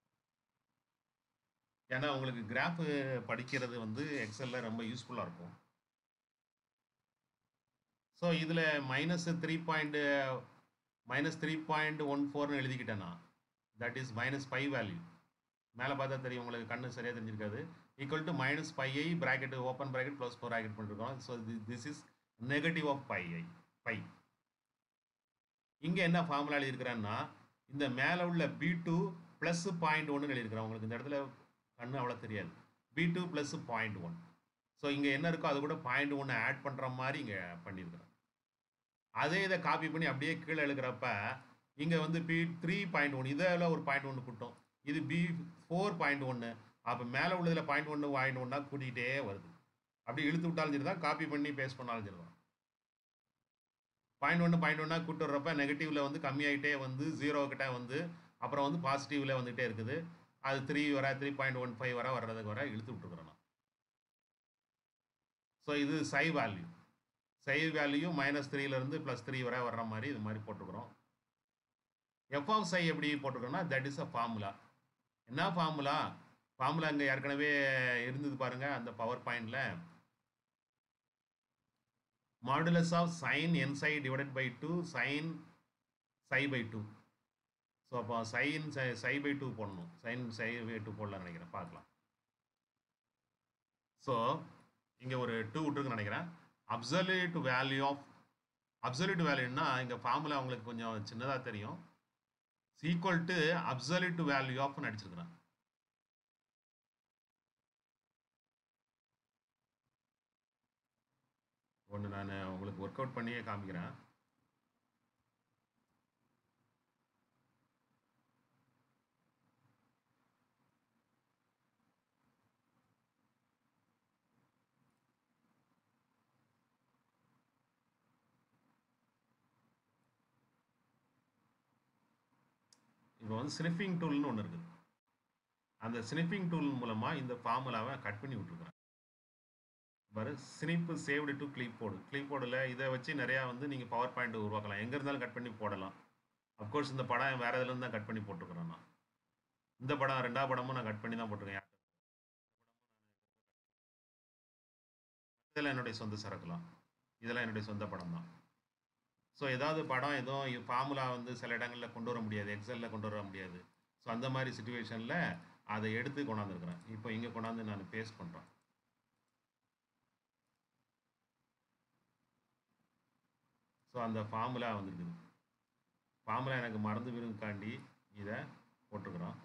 ஏன்னா உங்களுக்கு கிராஃப் படிக்கிறது வந்து எக்ஸலில் ரொம்ப யூஸ்ஃபுல்லாக இருக்கும் ஸோ இதில் minus three point minus three point one ஃபோர்னு எழுதிக்கிட்டேன்னா that is minus five value மேலே பார்த்தா தெரியும் உங்களுக்கு கண்ணு சரியாக தெரிஞ்சிருக்காது equal to minus five I bracket open bracket plus four bracket பண்ணிருக்கோம் so this is negative of pi I pi இங்கே என்ன ஃபார்முலா எழுதியிருக்கிறேன்னா இந்த மேலே உள்ள பி டூ ப்ளஸ் பாயிண்ட் ஒன்று எழுதியிருக்கிறேன் உங்களுக்கு இந்த இடத்துல கண்ணு அவ்வளோ தெரியாது B two plus point one so இங்கே என்ன இருக்கோ அது கூட பாயிண்ட் ஒன்று ஆட் பண்ணுற மாதிரி இங்கே பண்ணியிருக்கிறேன் அதே இதை காப்பி பண்ணி அப்படியே கீழே எழுதுகிறப்ப இங்கே வந்து பி த்ரீ பாயிண்ட் ஒன் இதில் ஒரு பாயிண்ட் ஒன்று கூட்டும் இது பி ஃபோர் பாயிண்ட் ஒன்று அப்போ மேலே உள்ளதில் பாயிண்ட் ஒன்று பாயிண்ட் ஒன்றா கூட்டிகிட்டே வருது அப்படி இழுத்து விட்டாலும் சரி தான் காப்பி பண்ணி பேஸ்ட் பண்ணாலும் சரி தான் பாயிண்ட் ஒன்று பாயிண்ட் ஒன்றா கூட்டு வர்றப்ப நெகட்டிவ்ல வந்து கம்மியாயிட்டே வந்து ஜீரோ கிட்ட வந்து அப்புறம் வந்து பாசிட்டிவ்ல வந்துகிட்டே இருக்குது அது த்ரீ வர த்ரீ பாயிண்ட் ஒன் ஃபைவ் வர வர்றதுக்கு வர இழுத்து விட்டுருக்குறோம் நான் ஸோ இது psi value psi value minus த்ரீலேருந்து ப்ளஸ் த்ரீ வர வர்ற மாதிரி இது மாதிரி போட்டுக்கிறோம் எஃப் ஆஃப் சை எப்படி போட்டுக்கிறோம்னா தட் இஸ் அ ஃபார்முலா என்ன ஃபார்முலா ஃபார்முலா இங்கே ஏற்கனவே இருந்தது பாருங்க அந்த பவர் பாயிண்டில் modulus of sine N psi divided by two sine psi by two so அப்போ sine psi psi by two போடணும் சைன் சை பை டூ போடலாம்னு நினைக்கிறேன் பார்க்கலாம் ஸோ இங்கே ஒரு டூ விட்டுருக்குன்னு நினைக்கிறேன் அப்சல்யூட் வேல்யூ ஆஃப் அப்சல்யூட் வேல்யூன்னா இங்கே ஃபார்முலா உங்களுக்கு கொஞ்சம் சின்னதாக தெரியும் ஈக்குவல் டு அப்சல்யூட் வேல்யூ ஆஃப்னு அடிச்சிருக்கிறேன் ஒன்று நான் உங்களுக்கு ஒர்க் அவுட் பண்ணியே காமிக்கிறேன் இப்போ வந்து ஸ்னிஃபிங் டூல்னு ஒன்று இருக்குது அந்த ஸ்னிஃபிங் டூல் மூலமாக இந்த ஃபார்முலாவை கட் பண்ணி விட்ருக்குறேன் பாரு snip saved to clipboard clip போர்டில் இதை வச்சு நிறையா வந்து நீங்கள் பவர் பாயிண்ட் உருவாக்கலாம் எங்கே இருந்தாலும் கட் பண்ணி போடலாம் அப்கோர்ஸ் இந்த படம் வேறு இதுலேருந்து தான் கட் பண்ணி போட்டிருக்கிறேன் நான் இந்த படம் ரெண்டாவது படமும் நான் கட் பண்ணி தான் போட்டிருக்கேன் இதெல்லாம் என்னுடைய சொந்த சரக்குலாம் இதெல்லாம் என்னுடைய சொந்த படம் தான் ஸோ ஏதாவது படம் எதுவும் ஃபார்முலா வந்து சில இடங்களில் கொண்டு வர முடியாது எக்ஸலில் கொண்டு வர முடியாது ஸோ அந்த மாதிரி சுச்சுவேஷனில் அதை எடுத்து கொண்டாந்துருக்குறேன் இப்போ இங்கே கொண்டாந்து நான் பேஸ்ட் பண்ணுறேன் ஸோ அந்த ஃபார்முலா வந்துருக்குது ஃபார்முலா எனக்கு மறந்து விரும்பாண்டி இதை போட்டிருக்கிறோம்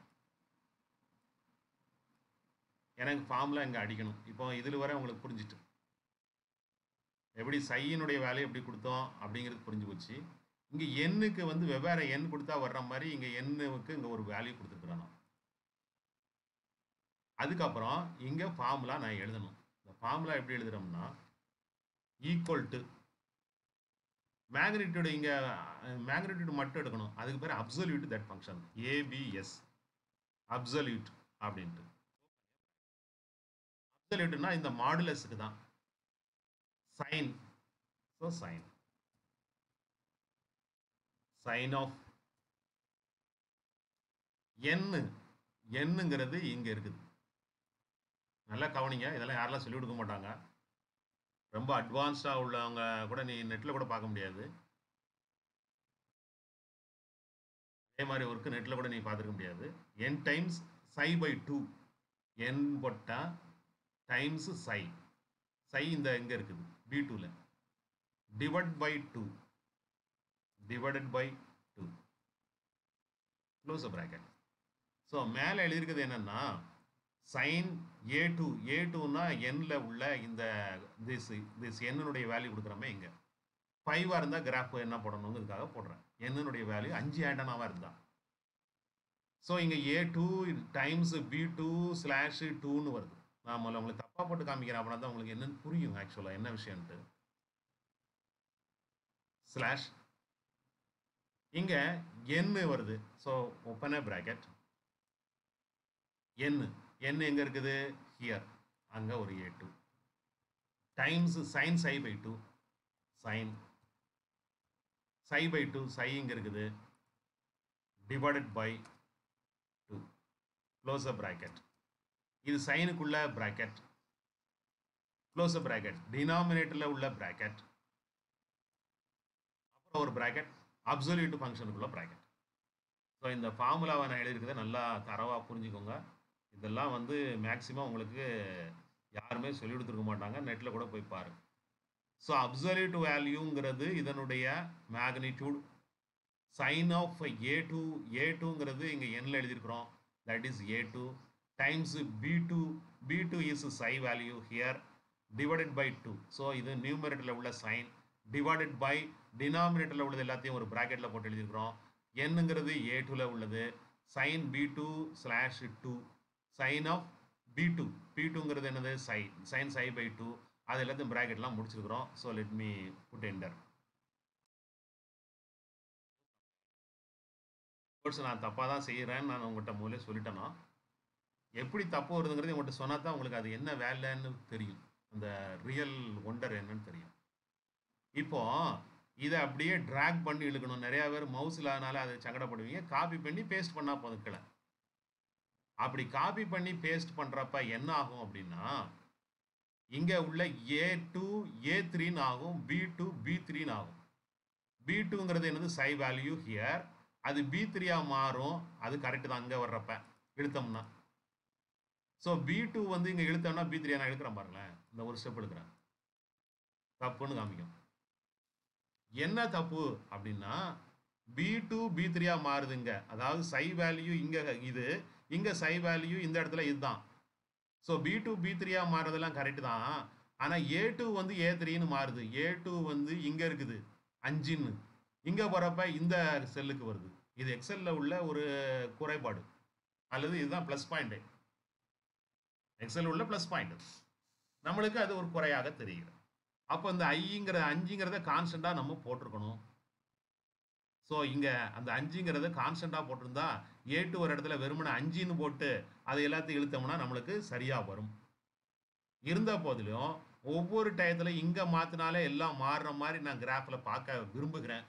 எனக்கு ஃபார்முலா இங்கே அடிக்கணும் இப்போ இதில் வரை உங்களுக்கு புரிஞ்சிட்டு எப்படி சையினுடைய வேலையை எப்படி கொடுத்தோம் அப்படிங்கிறது புரிஞ்சு போச்சு இங்கே எண்ணுக்கு வந்து வெவ்வேறு எண் கொடுத்தா வர்ற மாதிரி இங்கே எண்ணுக்கு இங்கே ஒரு வேல்யூ கொடுத்துருக்குறோம் நான் அதுக்கப்புறம் இங்கே ஃபார்முலா நான் எழுதணும் இந்த ஃபார்முலா எப்படி எழுதுறோம்னா ஈக்குவல் டு மேக்னிடியூடு இங்கே மேக்னிடியூடு மட்டும் எடுக்கணும் அதுக்கு பேர் absolute that function ABS absolute அப்படின்ட்டு அப்சல்யூட்னா இந்த மாடுலஸுக்கு தான் sine so sine sine of N எண்ணுங்கிறது இங்கே இருக்குது நல்லா கவனிங்க இதெல்லாம் யாரெல்லாம் சொல்லிக் கொடுக்க மாட்டாங்க ரொம்ப அட்வான்ஸ்டாக உள்ளவங்க கூட நீ நெட்டில் கூட பார்க்க முடியாது அதே மாதிரி ஒர்க்கு நெட்டில் கூட நீ பார்த்துருக்க முடியாது N times psi by two N போட்டா டைம்ஸ் சை சை இந்த எங்கே இருக்குது பி டூவில் divide by two divided by two close bracket so மேலே எழுதியிருக்கிறது என்னென்னா சைன் ஏ டூ ஏ டூனா எண்ணில் உள்ள இந்த திஸ் திஸ் எண்ணினுடைய வேல்யூ கொடுக்குறோமே இங்கே ஃபைவாக இருந்தால் கிராஃப் என்ன போடணுங்கிறதுக்காக போடுறேன் எண்ணினுடைய வேல்யூ அஞ்சு ஆண்டனாவாக இருந்தா ஸோ இங்கே A two times B two slash டூன்னு வருது நான் முதல்ல உங்களுக்கு தப்பாக போட்டு காமிக்கிறேன் அப்படின்னா தான் உங்களுக்கு என்னன்னு புரியும் ஆக்சுவலாக என்ன விஷயம்ட்டு ஸ்லாஷ் இங்கே எண்ணு வருது ஸோ ஓப்பன் ப்ராக்கெட் எண்ணு எண் எங்கே இருக்குது ஹியர் அங்கே ஒரு A two times sine psi by two sine psi by two psi இங்கே இருக்குது divided by two close uh bracket இது சைனுக்குள்ள ப்ராக்கெட் க்ளோஸ் அ ப்ராக்கெட் டினாமினேட்டரில் உள்ள ப்ராக்கெட் அப்புறம் ஒரு ப்ராக்கெட் அப்சல்யூட் ஃபங்க்ஷனுக்குள்ள ப்ராக்கெட் ஸோ இந்த ஃபார்முலாவை நான் எழுதியிருக்கிறத நல்லா தரவாக புரிஞ்சுக்கோங்க இதெல்லாம் வந்து மேக்ஸிமம் உங்களுக்கு யாருமே சொல்லி கொடுத்துருக்க மாட்டாங்க நெட்டில் கூட போய் பாரு ஸோ அப்சல்யூட் வேல்யூங்கிறது இதனுடைய magnitude sine of A two A டூங்கிறது இங்கே எண்ணில் எழுதியிருக்கிறோம் that is A two times B two B two is psi value here divided by two so இது நியூமரேட்டரில் உள்ள சைன் டிவைடட் பை டினாமினேட்டரில் உள்ளது எல்லாத்தையும் ஒரு ப்ராக்கெட்டில் போட்டு எழுதியிருக்கிறோம் என்னங்கிறது ஏ டூவில் உள்ளது sine B two slash two sine of B two B டூங்கிறது என்னது psi sine psi by two அது எல்லாத்தையும் ப்ராக்கெட்லாம் முடிச்சிருக்கிறோம் so let me put enter course நான் தப்பாக தான் செய்கிறேன்னு நான் உங்கள்கிட்ட முதல்ல சொல்லிட்டேன்னா எப்படி தப்பு வருதுங்கிறது உங்கள்கிட்ட சொன்னால் தான் உங்களுக்கு அது என்ன வேலைன்னு தெரியும் அந்த ரியல் ஒண்டர் என்னன்னு தெரியும் இப்போ இதை அப்படியே ட்ராக் பண்ணி இழுக்கணும் நிறையா பேர் மவுஸ் இல்லாதனால அதை சங்கடப்படுவீங்க காப்பி பண்ணி பேஸ்ட் பண்ணால் போதும் கீழே அப்படி காப்பி பண்ணி பேஸ்ட் பண்ணுறப்ப என்ன ஆகும் அப்படின்னா இங்கே உள்ள ஏ டூ ஏ த்ரீன்னு ஆகும் பி டூ பி த்ரீன்னு ஆகும் பி டூங்கிறது என்னது சை வேல்யூ ஹியர் அது பி த்ரீயாக மாறும் அது கரெக்டு தான் அங்கே வர்றப்ப இழுத்தோம்னா ஸோ பி டூ வந்து இங்கே இழுத்தோம்னா பி த்ரீ நான் எடுக்கிறேன் பாருங்களேன் இந்த ஒரு ஸ்டெப் எடுக்கிறேன் தப்புன்னு காமிக்கும் என்ன தப்பு அப்படின்னா பி டூ பி த்ரீயா மாறுதுங்க அதாவது சை வேல்யூ இங்க இது இங்க சை வேல்யூ இந்த இடத்துல இதுதான் ஸோ பி டூ பி த்ரீயா மாறுறதெல்லாம் கரெக்ட் தான் ஆனா ஏ டூ வந்து ஏ த்ரீன்னு மாறுது ஏ டூ வந்து இங்க இருக்குது அஞ்சுன்னு இங்க போறப்ப இந்த செல்லுக்கு வருது இது எக்ஸல்ல உள்ள ஒரு குறைபாடு அல்லது இதுதான் ப்ளஸ் பாயிண்ட் எக்ஸல் உள்ள ப்ளஸ் பாயிண்ட் நம்மளுக்கு அது ஒரு குறையாக தெரிகிறது அப்போ இந்த ஐங்கிற அஞ்சுங்கிறத கான்ஸ்டண்ட்டாக நம்ம போட்டிருக்கணும் ஸோ இங்கே அந்த அஞ்சுங்கிறத கான்ஸ்டண்ட்டாக போட்டிருந்தா ஏ டு ஒரு இடத்துல வெறுமனே அஞ்சுன்னு போட்டு அதை எல்லாத்தையும் இழுத்தோம்னா நம்மளுக்கு சரியாக வரும் இருந்த போதிலும் ஒவ்வொரு டயத்தில் இங்கே மாற்றினாலே எல்லாம் மாறுற மாதிரி நான் கிராஃபில் பார்க்க விரும்புகிறேன்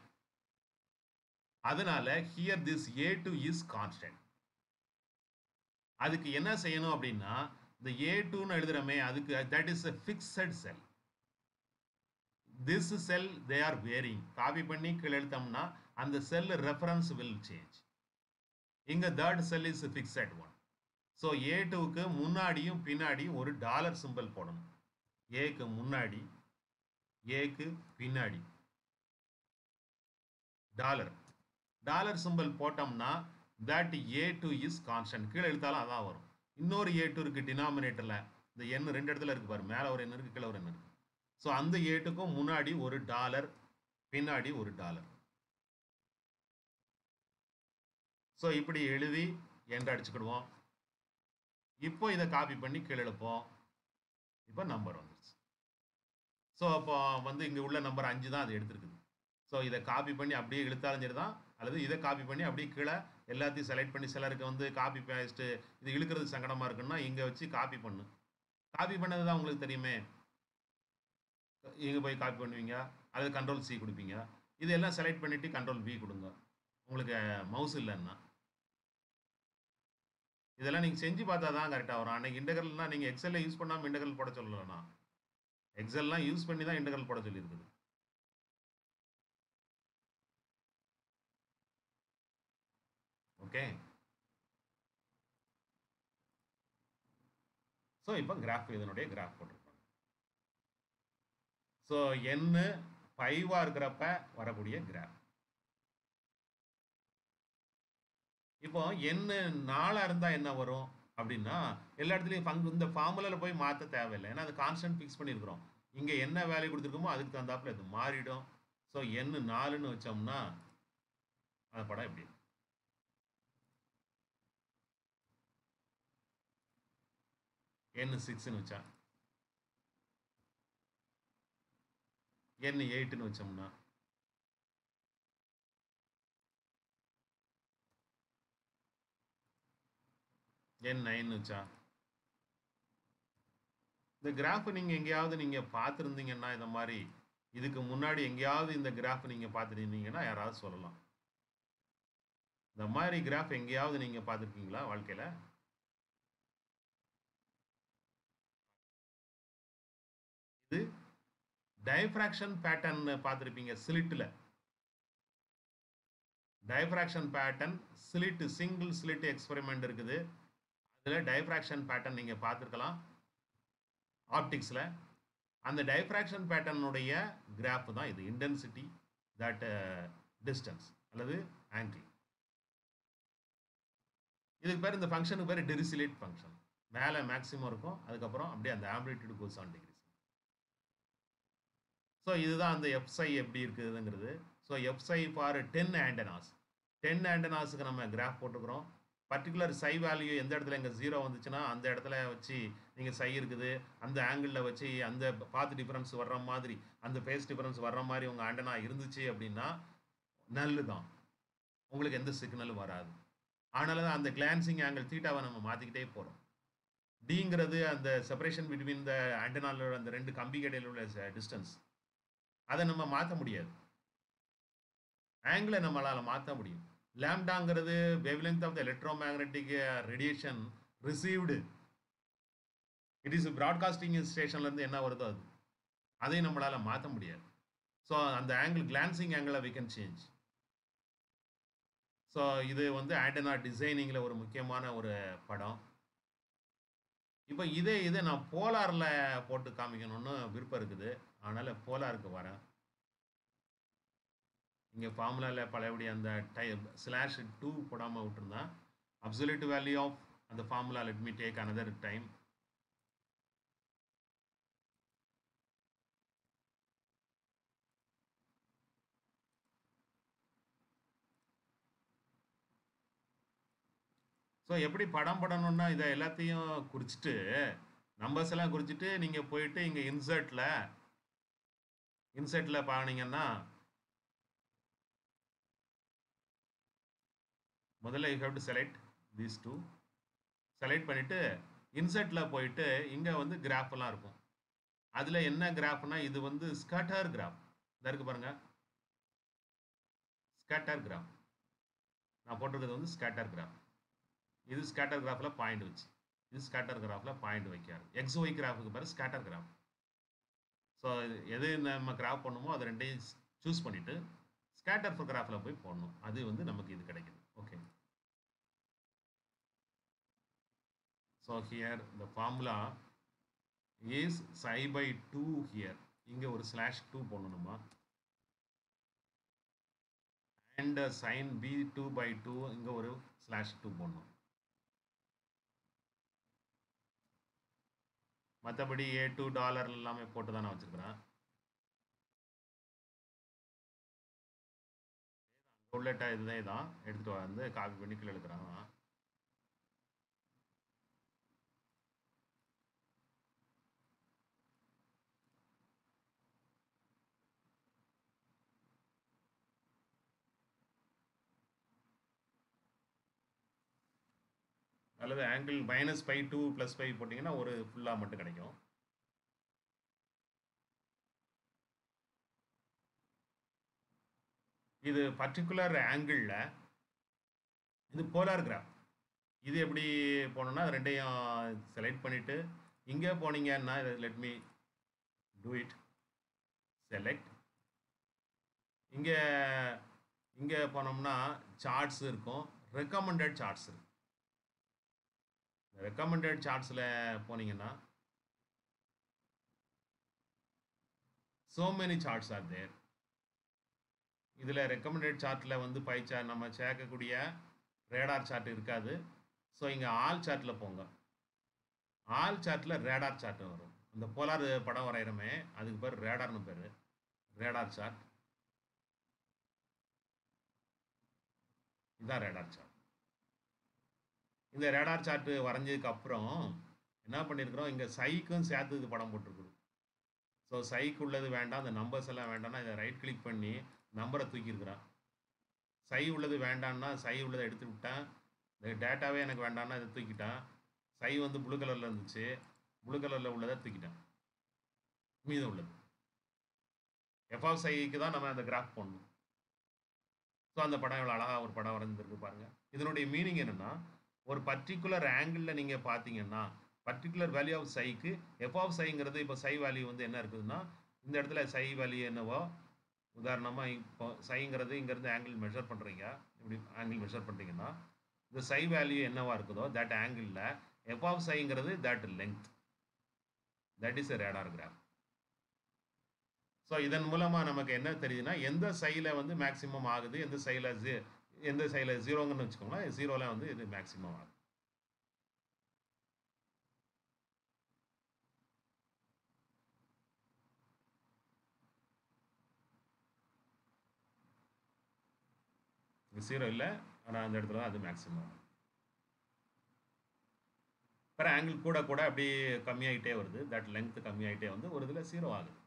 அதனால here this A two is constant அதுக்கு என்ன செய்யணும் அப்படின்னா இந்த ஏ டூன்னு எழுதுறமே அதுக்கு that is a fixed cell this cell they are varying copy பண்ணி கீழே எழுத்தோம்னா அந்த செல் ரெஃபரன்ஸ் வில் சேஞ்ச் இங்க third cell is fixed one so A டூக்கு முன்னாடியும் பின்னாடியும் ஒரு டாலர் சிம்பிள் போடணும் ஏக்கு முன்னாடி ஏக்கு பின்னாடி டாலர் டாலர் சிம்பிள் போட்டோம்னா that A two is constant கீழே எழுத்தாலும் அதான் வரும் இன்னொரு ஏ டூ இருக்கு டினாமினேட்டரில் இந்த எண் ரெண்டு இடத்துல இருக்கு பாரு மேலே ஒரு எண் இருக்கு கீழே ஒரு எண் இருக்கு ஸோ அந்த ஏட்டுக்கும் முன்னாடி ஒரு டாலர் பின்னாடி ஒரு டாலர் ஸோ இப்படி எழுதி எண்ட் அடிச்சுக்கிடுவோம் இப்போ இதை காப்பி பண்ணி கீழே எழுப்போம் இப்போ நம்பர் வந்துருச்சு ஸோ அப்போ வந்து இங்கே உள்ள நம்பர் அஞ்சு தான் அது எடுத்துருக்குது ஸோ இதை காப்பி பண்ணி அப்படியே இழுத்தாலும் சரி தான் அல்லது இதை காப்பி பண்ணி அப்படியே கீழே எல்லாத்தையும் செலக்ட் பண்ணி சிலருக்கு வந்து காப்பி பேஸ்ட்டு இது இழுக்கிறது சங்கடமாக இருக்குன்னா இங்கே வச்சு காப்பி பண்ணு காப்பி பண்ணது தான் உங்களுக்கு தெரியுமே இங்கே போய் காப்பி பண்ணுவீங்க அல்லது கண்ட்ரோல் சி கொடுப்பீங்க இதெல்லாம் செலக்ட் பண்ணிவிட்டு கண்ட்ரோல் வி கொடுங்க உங்களுக்கு மவுஸ் இல்லைன்னா இதெல்லாம் நீங்கள் செஞ்சு பார்த்தா தான் கரெக்டாக வரும் அன்னைக்கு இன்டகரல்னால் நீங்கள் எக்ஸலில் யூஸ் பண்ணாமல் இன்டகரல் போட சொல்லலைண்ணா எக்ஸல்லாம் யூஸ் பண்ணி தான் இன்டகரல் போட சொல்லியிருக்குது ஓகே ஸோ இப்போ கிராஃப் இதனுடைய கிராஃப் போட்டிருப்பாங்க ஸோ என்ன ஃபைவாக இருக்கிறப்ப வரக்கூடிய கிராஃப் இப்போ என்ன நாளாக இருந்தால் என்ன வரும் அப்படின்னா எல்லா இடத்துலையும் ஃபங் இந்த ஃபார்முலாவில் போய் மாற்ற தேவையில்லை ஏன்னா அது கான்ஸ்டன்ட் ஃபிக்ஸ் பண்ணியிருக்கிறோம் இங்கே என்ன வேல்யூ கொடுத்துருக்கோமோ அதுக்கு தகுந்தாப்புல இது மாறிடும் ஸோ என்ன நாலுன்னு வச்சோம்னா அந்த படம் எப்படி என் சிக்ஸ்னு வச்சா என் எயிட்னு வச்சோம்னா என் நைன் வச்சா இந்த கிராஃப் நீங்கள் எங்கேயாவது நீங்கள் பார்த்துருந்தீங்கன்னா இந்த மாதிரி இதுக்கு முன்னாடி எங்கேயாவது இந்த கிராஃப் நீங்கள் பார்த்துருந்தீங்கன்னா யாராவது சொல்லலாம் இந்த மாதிரி கிராஃப் எங்கேயாவது நீங்கள் பார்த்துருக்கீங்களா வாழ்க்கையில் இது டைஃப்ராக்ஷன் பேட்டர்ன் பார்த்துருப்பீங்க ஸ்லிட்டில் diffraction pattern slit single slit experiment இருக்குது அதில் டைஃப்ராக்ஷன் பேட்டர்ன் நீங்கள் பார்த்துருக்கலாம் ஆப்டிக்ஸில் அந்த டைஃப்ராக்ஷன் பேட்டர்னுடைய கிராஃப் தான் இது இன்டென்சிட்டி தட் டிஸ்டன்ஸ் அல்லது ஆங்கிள் இதுக்கு பேர் இந்த ஃபங்க்ஷனுக்கு பேர் டெரிசிலேட் ஃபங்க்ஷன் மேலே மேக்ஸிமம் இருக்கும் அதுக்கப்புறம் அப்படியே அந்த amplitude goes on decrease so இதுதான் அந்த எஃப்சை எப்படி இருக்குதுங்கிறது so F psi for ten antennas ten ஆண்டனாஸுக்கு நம்ம கிராஃப் போட்டுக்கிறோம் பர்டிகுலர் சை வேல்யூ எந்த இடத்துல இங்கே ஜீரோ வந்துச்சுன்னா அந்த இடத்துல வச்சு நீங்கள் சை இருக்குது அந்த ஆங்கிளில் வச்சு அந்த பாத் டிஃபரன்ஸ் வர்ற மாதிரி அந்த ஃபேஸ் டிஃபரன்ஸ் வர்ற மாதிரி உங்கள் ஆண்டனா இருந்துச்சு அப்படின்னா நல்லு தான் உங்களுக்கு எந்த சிக்னலும் வராது அதனால தான் அந்த கிளான்சிங் ஆங்கிள் தீட்டாவை நம்ம மாற்றிக்கிட்டே போகிறோம் டிங்கிறது அந்த செப்பரேஷன் பிட்வீன் த ஆண்டனால அந்த ரெண்டு கம்பி கடையில் உள்ள டிஸ்டன்ஸ் அதை நம்ம மாற்ற முடியாது ஆங்கிளை நம்மளால் மாற்ற முடியும் லேம்டாங்கிறது wavelength of the electromagnetic radiation received it is broadcasting ஸ்டேஷன்லேருந்து என்ன வருதோ அது அதையும் நம்மளால் மாற்ற முடியாது ஸோ அந்த ஆங்கிள் கிளான்சிங் ஆங்கிளை வி கேன் சேஞ்ச் ஸோ இது வந்து ஆண்டனா டிசைனிங்கில் ஒரு முக்கியமான ஒரு படம் இப்போ இதே இது நான் போலாரில் போட்டு காமிக்கணும்னு விருப்பம் இருக்குது அதனால் போலாருக்கு வரேன் இங்கே ஃபார்முலாவில் பழையபடி அந்த டை ஸ்லாஷ் டூ போடாமல் விட்டுருந்தேன் அப்சல்யூட் வேல்யூ ஆஃப் அந்த formula let me take another time so எப்படி படம் படணும்னா இதை எல்லாத்தையும் குறிச்சிட்டு நம்பர்ஸ் எல்லாம் குறிச்சிட்டு நீங்கள் போயிட்டு இங்கே இன்சர்ட்டில் இன்சர்ட்டில் பானீங்கன்னா முதல்ல you have to select these two select பண்ணிவிட்டு இன்சர்ட்டில் போயிட்டு இங்கே வந்து கிராஃப்லாம் இருக்கும் அதில் என்ன கிராஃப்னா இது வந்து ஸ்கட்டர் கிராஃப் இதாக இருக்குது பாருங்கள் ஸ்கேட்டர் கிராஃப் நான் போட்டிருக்கிறது வந்து ஸ்கேட்டர் கிராஃப் இது ஸ்கேட்டர் கிராஃபில் பாயிண்ட் வச்சு இது ஸ்கேட்டர் கிராஃபில் பாயிண்ட் வைக்காது எக்ஸ் ஒய் கிராஃபுக்கு பேர் ஸ்கேட்டர் கிராஃப் ஸோ எது நம்ம கிராஃப் பண்ணுமோ அதை ரெண்டையும் சூஸ் பண்ணிவிட்டு ஸ்கேட்டர் கிராஃபில் போய் போடணும் அது வந்து நமக்கு இது கிடைக்குது okay so here the formula is psi by 2 here இங்கே ஒரு ஸ்லாஷ் டூ போடணுமா and sine B two by two இங்கே ஒரு ஸ்லாஷ் டூ போடணும் மற்றபடி ஏ டூ டாலர் எல்லாமே போட்டு தான் நான் வச்சுருக்கிறேன் உள்ள இதுதான் இதான் எடுத்துகிட்டு வந்து காப்பி பண்ணி கீழே எழுதுறான் அல்லது angle minus pi to plus pi போட்டிங்கன்னா ஒரு ஃபுல்லாக மட்டும் கிடைக்கும் இது பர்டிகுலர் ஆங்கிளில் இது போலார் கிராஃப் இது எப்படி போனோம்னா அது ரெண்டையும் செலக்ட் பண்ணிவிட்டு இங்கே போனீங்கன்னா let me do it select இங்கே இங்கே போனோம்னா சார்ட்ஸ் இருக்கும் ரெக்கமெண்டட் சார்ட்ஸ் இருக்கும் ரெக்கமெண்டட் சார்ட்ஸில் போனீங்கன்னா so many charts are there இதில் ரெக்கமெண்டட் சார்ட்டில் வந்து பை சார்ட் நம்ம சேர்க்கக்கூடிய ரேடார் சார்ட் இருக்காது ஸோ இங்கே ஆல் சார்ட்டில் போங்க ஆல் சார்ட்டில் ரேடார் சார்ட் வரும் இந்த போலார் படம் வரைகிறோமே அதுக்கு பேர் ரேடார்னு பேர் ரேடார் சார்ட் இதுதான் ரேடார் சார்ட் இந்த ரேடார் சார்ட் வரைஞ்சதுக்கு அப்புறம் என்ன பண்ணியிருக்கிறோம் இங்கே சைக்கும் சேர்த்து இது படம் போட்டிருக்குது ஸோ சைக்கு உள்ளது வேண்டாம் அந்த நம்பர்ஸ் எல்லாம் வேண்டாம்னா இதை ரைட் கிளிக் பண்ணி நம்பரை தூக்கியிருக்கிறான் சை உள்ளது வேண்டாம்னா சை உள்ளதை எடுத்து விட்டேன் இந்த டேட்டாவே எனக்கு வேண்டாம்னா இதை தூக்கிட்டேன் சை வந்து ப்ளூ கலரில் இருந்துச்சு ப்ளூ கலரில் உள்ளதை தூக்கிட்டேன் மீதம் உள்ளது எஃப் ஆஃப் சைக்கு தான் நம்ம அந்த கிராஃப் போடணும் ஸோ அந்த படம் இவ்வளோ அழகாக ஒரு படம் வரைஞ்சிருக்கு பாருங்க இதனுடைய மீனிங் என்னென்னா ஒரு பர்டிகுலர் ஆங்கிளில் நீங்கள் பார்த்தீங்கன்னா பர்டிகுலர் வேல்யூ ஆஃப் சைக்கு எஃப் ஆஃப் சைங்கிறது இப்போ சை வேல்யூ வந்து என்ன இருக்குதுன்னா இந்த இடத்துல சை வேல்யூ என்னவோ உதாரணமாக இப்போ சைங்கிறது இங்கேருந்து ஆங்கிள் மெஷர் பண்ணுறீங்க இப்படி ஆங்கிள் மெஷர் பண்ணுறீங்கன்னா இந்த சை வேல்யூ என்னவா இருக்குதோ தட் ஆங்கிளில் எஃப் ஆஃப் சைங்கிறது that length that is a radar graph so இதன் மூலமாக நமக்கு என்ன தெரியுதுன்னா எந்த சைடில் வந்து மேக்ஸிமம் ஆகுது எந்த சைடில் ஜீ எந்த சைடில் ஜீரோங்கன்னு வச்சுக்கோங்களேன் ஜீரோவில் வந்து இது மேக்ஸிமம் ஆகுது ஜீரோ இல்லை ஆனால் அந்த இடத்துல தான் அது மேக்ஸிமம் அப்புறம் ஆங்கிள் கூட கூட அப்படியே கம்மியாகிட்டே வருது தட் லென்த் கம்மியாகிட்டே வந்து ஒரு இதில் ஜீரோ ஆகுது